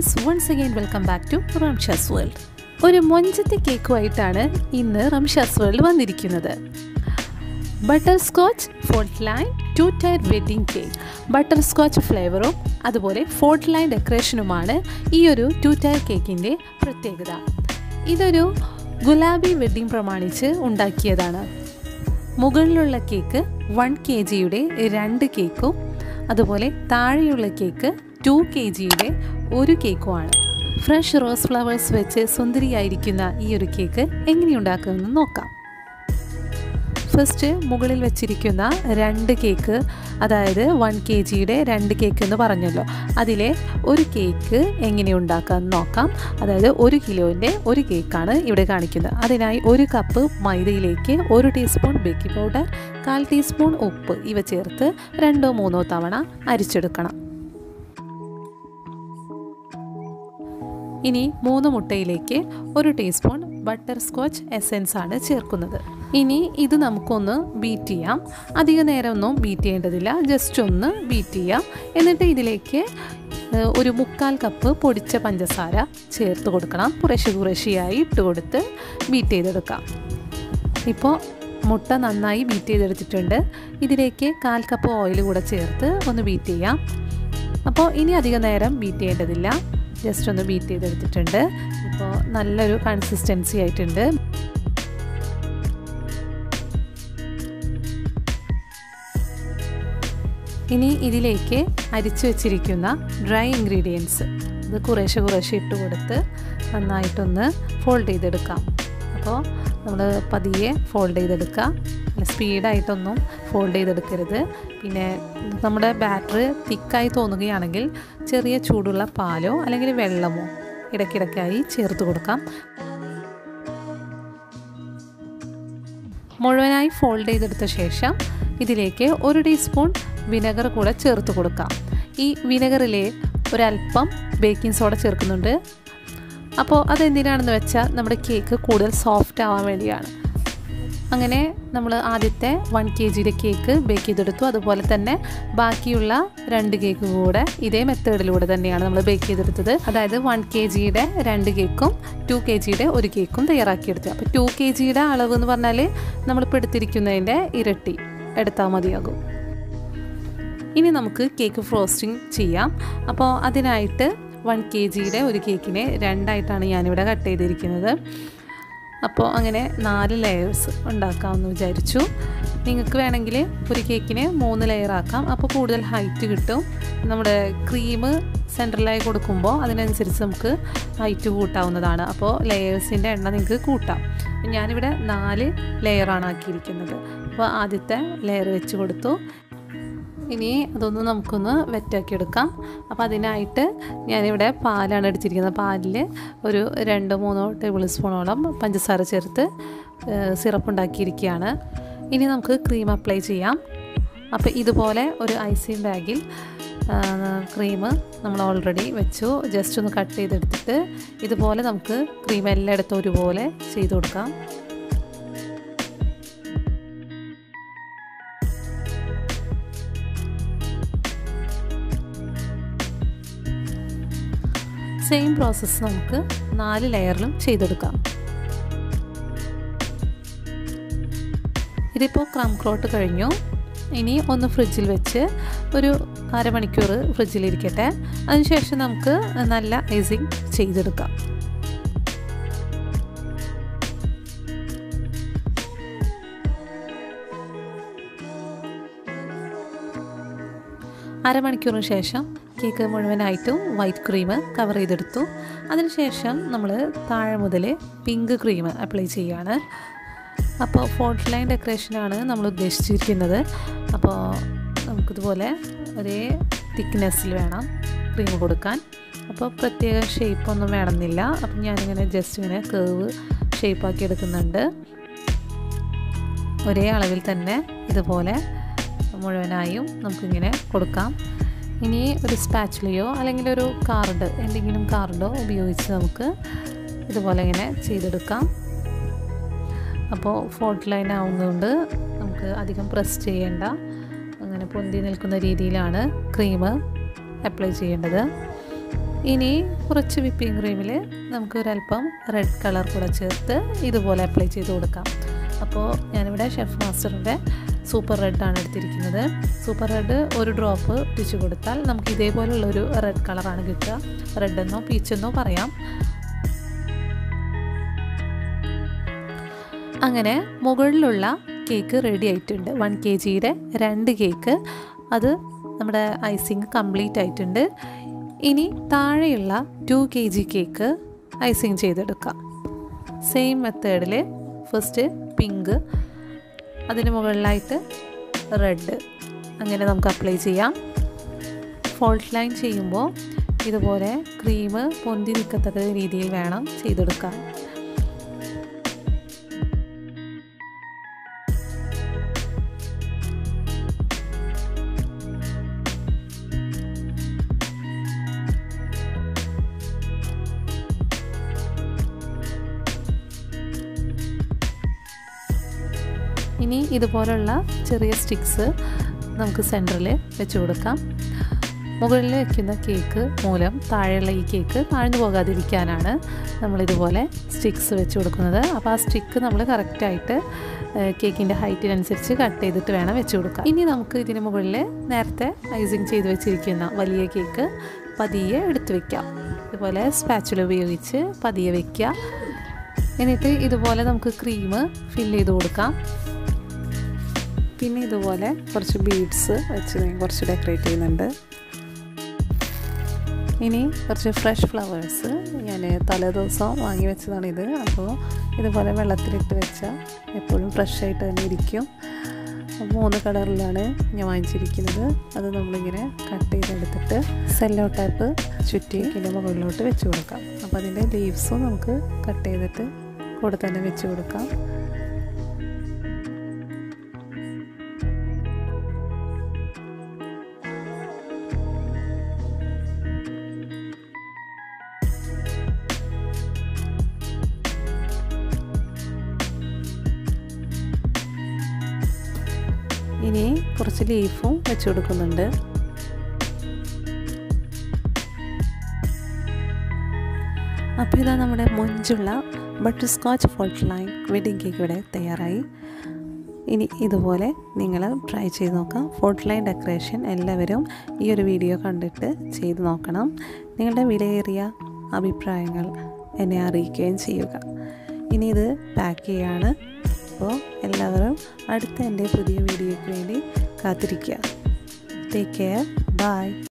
friends once again welcome back to Ramsha's world ഒരു മൊഞ്ചത്തി കേക്കുമായിട്ടാണ് ഇന്ന് റംഷാസ് വേൾഡ് വന്നിരിക്കുന്നത് butterscotch fault line two tier wedding cake butterscotch ഫ്ലേവറും അതുപോലെ ഫോൾട്ട് ലൈൻ ഡെക്കറേഷനുമാണ് ഈ ഒരു ടു ടയർ കേക്കിൻ്റെ പ്രത്യേകത ഇതൊരു ഗുലാബി വെഡ്ഡിംഗ് പ്രമാണിച്ച് ഉണ്ടാക്കിയതാണ് മുകളിലുള്ള കേക്ക് വൺ കെ ജിയുടെ രണ്ട് കേക്കും അതുപോലെ താഴെയുള്ള കേക്ക് ടു കെ ജിയുടെ ഒരു കേക്കുമാണ് ഫ്രഷ് റോസ് ഫ്ലവേഴ്സ് വെച്ച് സുന്ദരിയായിരിക്കുന്ന ഈ ഒരു കേക്ക് എങ്ങനെയുണ്ടാക്കുമെന്ന് നോക്കാം ഫസ്റ്റ് മുകളിൽ വെച്ചിരിക്കുന്ന രണ്ട് കേക്ക് അതായത് വൺ കെ ജിയുടെ രണ്ട് കേക്ക് എന്ന് പറഞ്ഞല്ലോ അതിലെ ഒരു കേക്ക് എങ്ങനെ ഉണ്ടാക്കാമെന്ന് നോക്കാം അതായത് ഒരു കിലോൻ്റെ ഒരു കേക്കാണ് ഇവിടെ കാണിക്കുന്നത് അതിനായി ഒരു കപ്പ് മൈദയിലേക്ക് ഒരു ടീസ്പൂൺ ബേക്കിംഗ് പൗഡർ കാൽ ടീസ്പൂൺ ഉപ്പ് ഇവ ചേർത്ത് രണ്ടോ മൂന്നോ തവണ അരിച്ചെടുക്കണം ഇനി മൂന്ന് മുട്ടയിലേക്ക് ഒരു ടീസ്പൂൺ ബട്ടർ സ്കോച്ച് എസെൻസ് ആണ് ചേർക്കുന്നത് ഇനി ഇത് നമുക്കൊന്ന് ബീറ്റ് ചെയ്യാം അധിക നേരമൊന്നും ബീറ്റ് ചെയ്യേണ്ടതില്ല ജസ്റ്റ് ഒന്ന് ബീറ്റ് ചെയ്യാം എന്നിട്ട് ഇതിലേക്ക് ഒരു മുക്കാൽ കപ്പ് പൊടിച്ച പഞ്ചസാര ചേർത്ത് കൊടുക്കണം കുറേശ്ശെ കുറേശ്ശെയായി ഇട്ട് കൊടുത്ത് ബീറ്റ് ചെയ്തെടുക്കാം ഇപ്പോൾ മുട്ട നന്നായി ബീറ്റ് ചെയ്തെടുത്തിട്ടുണ്ട് ഇതിലേക്ക് കാൽ കപ്പ് ഓയിൽ കൂടെ ചേർത്ത് ഒന്ന് ബീറ്റ് ചെയ്യാം അപ്പോൾ ഇനി അധിക നേരം ബീറ്റ് ചെയ്യേണ്ടതില്ല ജസ്റ്റ് ഒന്ന് ബീറ്റ് ചെയ്തെടുത്തിട്ടുണ്ട് ഇപ്പോൾ നല്ലൊരു കൺസിസ്റ്റൻസി ആയിട്ടുണ്ട് ഇനി ഇതിലേക്ക് അരിച്ചു വെച്ചിരിക്കുന്ന ഡ്രൈ ഇൻഗ്രീഡിയൻസ് ഇത് കുറേശ്ശെ കുറേശ്ശെ ഇട്ട് കൊടുത്ത് നന്നായിട്ടൊന്ന് ഫോൾഡ് ചെയ്തെടുക്കാം അപ്പോൾ നമ്മൾ പതിയെ ഫോൾഡ് ചെയ്തെടുക്കുക അല്ല സ്പീഡായിട്ടൊന്നും ഫോൾഡ് ചെയ്തെടുക്കരുത് പിന്നെ നമ്മുടെ ബാറ്റർ തിക്കായി തോന്നുകയാണെങ്കിൽ ചെറിയ ചൂടുള്ള പാലോ അല്ലെങ്കിൽ വെള്ളമോ ഇടയ്ക്കിടയ്ക്കായി ചേർത്ത് കൊടുക്കാം മുഴുവനായി ഫോൾഡ് ചെയ്തെടുത്ത ശേഷം ഇതിലേക്ക് ഒരു ടീസ്പൂൺ വിനെഗർ കൂടെ ചേർത്ത് കൊടുക്കാം ഈ വിനെഗറിലെ ഒരല്പം ബേക്കിംഗ് സോഡ ചേർക്കുന്നുണ്ട് അപ്പോൾ അതെന്തിനാണെന്ന് വെച്ചാൽ നമ്മുടെ കേക്ക് കൂടുതൽ സോഫ്റ്റ് ആവാൻ വേണ്ടിയാണ് അങ്ങനെ നമ്മൾ ആദ്യത്തെ വൺ കെ ജിയുടെ കേക്ക് ബേക്ക് ചെയ്തെടുത്തു അതുപോലെ തന്നെ ബാക്കിയുള്ള രണ്ട് കേക്ക് കൂടെ ഇതേ മെത്തേഡിലൂടെ തന്നെയാണ് നമ്മൾ ബേക്ക് ചെയ്തെടുത്തത് അതായത് വൺ കെ ജിയുടെ രണ്ട് കേക്കും ടു കെ ജിയുടെ ഒരു കേക്കും തയ്യാറാക്കിയെടുത്തു അപ്പോൾ ടു കെ ജിയുടെ അളവ് എന്ന് പറഞ്ഞാൽ നമ്മളിപ്പോൾ എടുത്തിരിക്കുന്നതിൻ്റെ ഇരട്ടി എടുത്താൽ മതിയാകും ഇനി നമുക്ക് കേക്ക് ഫ്രോസ്റ്റിംഗ് ചെയ്യാം അപ്പോൾ അതിനായിട്ട് വൺ കെ ജിയുടെ ഒരു കേക്കിനെ രണ്ടായിട്ടാണ് ഞാനിവിടെ കട്ട് ചെയ്തിരിക്കുന്നത് അപ്പോൾ അങ്ങനെ നാല് ലെയേഴ്സ് ഉണ്ടാക്കാമെന്ന് വിചാരിച്ചു നിങ്ങൾക്ക് വേണമെങ്കിൽ ഒരു കേക്കിന് മൂന്ന് ലെയർ ആക്കാം അപ്പോൾ കൂടുതൽ ഹൈറ്റ് കിട്ടും നമ്മുടെ ക്രീം സെൻട്രലായി കൊടുക്കുമ്പോൾ അതിനനുസരിച്ച് നമുക്ക് ഹൈറ്റ് കൂട്ടാവുന്നതാണ് അപ്പോൾ ലെയേഴ്സിൻ്റെ എണ്ണം നിങ്ങൾക്ക് കൂട്ടാം ഞാനിവിടെ നാല് ലെയറാണ് ആക്കിയിരിക്കുന്നത് അപ്പോൾ ആദ്യത്തെ ലെയർ വെച്ച് കൊടുത്തു ഇനി അതൊന്ന് നമുക്കൊന്ന് വെറ്റാക്കി എടുക്കാം അപ്പോൾ അതിനായിട്ട് ഞാനിവിടെ പാലാണ് എടുത്തിരിക്കുന്നത് പാലിൽ ഒരു രണ്ട് മൂന്നോ ടേബിൾ സ്പൂണോളം പഞ്ചസാര ചേർത്ത് സിറപ്പ് ഉണ്ടാക്കിയിരിക്കുകയാണ് ഇനി നമുക്ക് ക്രീം അപ്ലൈ ചെയ്യാം അപ്പോൾ ഇതുപോലെ ഒരു ഐസിങ് ബാഗിൽ ക്രീം നമ്മൾ ഓൾറെഡി വെച്ചു ജസ്റ്റ് ഒന്ന് കട്ട് ചെയ്തെടുത്തിട്ട് ഇതുപോലെ നമുക്ക് ക്രീം എല്ലായിടത്തും ഒരുപോലെ ചെയ്ത് കൊടുക്കാം സെയിം പ്രോസസ്സ് നമുക്ക് നാല് ലെയറിലും ചെയ്തെടുക്കാം ഇതിപ്പോൾ ക്രം ക്രോട്ട് കഴിഞ്ഞു ഇനി ഒന്ന് ഫ്രിഡ്ജിൽ വെച്ച് ഒരു അരമണിക്കൂർ ഫ്രിഡ്ജിലിരിക്കട്ടെ അതിനുശേഷം നമുക്ക് നല്ല ഐസിങ് ചെയ്തെടുക്കാം അരമണിക്കൂറിന് ശേഷം കേക്ക് മുഴുവനായിട്ടും വൈറ്റ് ക്രീം കവർ ചെയ്തെടുത്തു അതിനുശേഷം നമ്മൾ താഴെ മുതൽ പിങ്ക് ക്രീം അപ്ലൈ ചെയ്യുകയാണ് അപ്പോൾ ഫോൾട്ട് ലൈൻ ഡെക്കറേഷനാണ് നമ്മൾ ഉദ്ദേശിച്ചിരിക്കുന്നത് അപ്പോൾ നമുക്കിതുപോലെ ഒരേ തിക്നെസ്സിൽ വേണം ക്രീം കൊടുക്കാൻ അപ്പോൾ പ്രത്യേക ഷേപ്പൊന്നും വേണമെന്നില്ല അപ്പം ഞാനിങ്ങനെ ജസ്റ്റ് ഇങ്ങനെ കേവ് ഷേപ്പാക്കി എടുക്കുന്നുണ്ട് ഒരേ അളവിൽ തന്നെ ഇതുപോലെ മുഴുവനായും നമുക്കിങ്ങനെ കൊടുക്കാം ഇനി ഒരു സ്പാച്ചിലയോ അല്ലെങ്കിൽ ഒരു കാർഡ് എന്തെങ്കിലും കാർഡോ ഉപയോഗിച്ച് നമുക്ക് ഇതുപോലെ ഇങ്ങനെ ചെയ്തെടുക്കാം അപ്പോൾ ഫോൾട്ട് ലൈൻ ആവുന്നതുകൊണ്ട് നമുക്ക് അധികം പ്രസ് ചെയ്യേണ്ട അങ്ങനെ പൊന്തി നിൽക്കുന്ന രീതിയിലാണ് ക്രീം അപ്ലൈ ചെയ്യേണ്ടത് ഇനി കുറച്ച് വിപ്പിംഗ് ക്രീമിൽ നമുക്ക് ഒരല്പം റെഡ് കളർ കൂടെ ചേർത്ത് ഇതുപോലെ അപ്ലൈ ചെയ്ത് കൊടുക്കാം അപ്പോൾ ഞാനിവിടെ ഷെഫ് മാസ്റ്ററിൻ്റെ സൂപ്പർ റെഡാണ് എടുത്തിരിക്കുന്നത് സൂപ്പർ റെഡ് ഒരു ഡ്രോപ്പ് ഇട്ടിച്ചു കൊടുത്താൽ നമുക്ക് ഇതേപോലുള്ളൊരു റെഡ് കളറാണ് കിട്ടുക റെഡെന്നോ പീച്ചെന്നോ പറയാം അങ്ങനെ മുകളിലുള്ള കേക്ക് റെഡി ആയിട്ടുണ്ട് വൺ കെ ജിയുടെ രണ്ട് കേക്ക് അത് നമ്മുടെ ഐസിങ് കംപ്ലീറ്റ് ആയിട്ടുണ്ട് ഇനി താഴെയുള്ള two K G cake icing ചെയ്തെടുക്കാം സെയിം മെത്തേഡിൽ ഫസ്റ്റ് പിങ്ക് അതിന് മുകളിലായിട്ട് റെഡ് അങ്ങനെ നമുക്ക് അപ്ലൈ ചെയ്യാം ഫോൾട്ട് ലൈൻ ചെയ്യുമ്പോൾ ഇതുപോലെ ക്രീം പൊന്തി നിൽക്കത്തക്ക രീതിയിൽ വേണം ചെയ്തെടുക്കാൻ ഇനി ഇതുപോലുള്ള ചെറിയ സ്റ്റിക്സ് നമുക്ക് സെൻറ്ററിൽ വെച്ച് കൊടുക്കാം മുകളിൽ വയ്ക്കുന്ന കേക്ക് മൂലം താഴെയുള്ള ഈ കേക്ക് താഴ്ന്നു പോകാതിരിക്കാനാണ് നമ്മളിതുപോലെ സ്റ്റിക്സ് വെച്ച് കൊടുക്കുന്നത് അപ്പോൾ ആ സ്റ്റിക്ക് നമ്മൾ കറക്റ്റായിട്ട് കേക്കിൻ്റെ ഹൈറ്റിനനുസരിച്ച് കട്ട് ചെയ്തിട്ട് വേണം വെച്ച് കൊടുക്കാം ഇനി നമുക്ക് ഇതിന് മുകളിൽ നേരത്തെ ഐസിങ് ചെയ്ത് വെച്ചിരിക്കുന്ന വലിയ കേക്ക് പതിയെ എടുത്ത് വെക്കാം ഇതുപോലെ സ്പാച്ചുല ഉപയോഗിച്ച് പതിയെ വെക്കുക എന്നിട്ട് ഇതുപോലെ നമുക്ക് ക്രീം ഫില്ല് ചെയ്ത് കൊടുക്കാം പിന്നെ ഇതുപോലെ കുറച്ച് ബീഡ്സ് വെച്ച് ഞാൻ കുറച്ച് ഡെക്കറേറ്റ് ചെയ്യുന്നുണ്ട് ഇനി കുറച്ച് ഫ്രഷ് ഫ്ലവേഴ്സ് ഞാൻ തലേദിവസം വാങ്ങി വെച്ചതാണിത് അപ്പോൾ ഇതുപോലെ വെള്ളത്തിലിട്ട് വെച്ചാൽ എപ്പോഴും ഫ്രഷ് ആയിട്ട് തന്നെ ഇരിക്കും മൂന്ന് കളറിലാണ് ഞാൻ വാങ്ങിച്ചിരിക്കുന്നത് അത് നമ്മളിങ്ങനെ കട്ട് ചെയ്തെടുത്തിട്ട് സെല്ലോ ടൈപ്പ് ചുറ്റി ഇതിൻ്റെ മുകളിലോട്ട് വെച്ച് കൊടുക്കാം അപ്പോൾ അതിൻ്റെ ലീവ്സും നമുക്ക് കട്ട് ചെയ്തിട്ട് കൂടെ തന്നെ വെച്ച് കൊടുക്കാം ഇനി കുറച്ച് ലീഫും വെച്ച് കൊടുക്കുന്നുണ്ട് അപ്പോൾ ഇതാ നമ്മുടെ മൊഞ്ചുള്ള butterscotch fault line wedding cake ഇവിടെ തയ്യാറായി ഇനി ഇതുപോലെ നിങ്ങൾ ട്രൈ ചെയ്ത് നോക്കാം ഫോൾട്ട് ലൈൻ ഡെക്കറേഷൻ എല്ലാവരും ഈ ഒരു വീഡിയോ കണ്ടിട്ട് ചെയ്ത് നോക്കണം നിങ്ങളുടെ വിലയേറിയ അഭിപ്രായങ്ങൾ എന്നെ അറിയിക്കുകയും ചെയ്യുക ഇനി ഇത് പാക്ക് ചെയ്യാണ് അപ്പോൾ എല്ലാവരും അടുത്ത എൻ്റെ പുതിയ വീഡിയോയ്ക്ക് വേണ്ടി കാത്തിരിക്കുക ടേക്ക് കെയർ ബൈ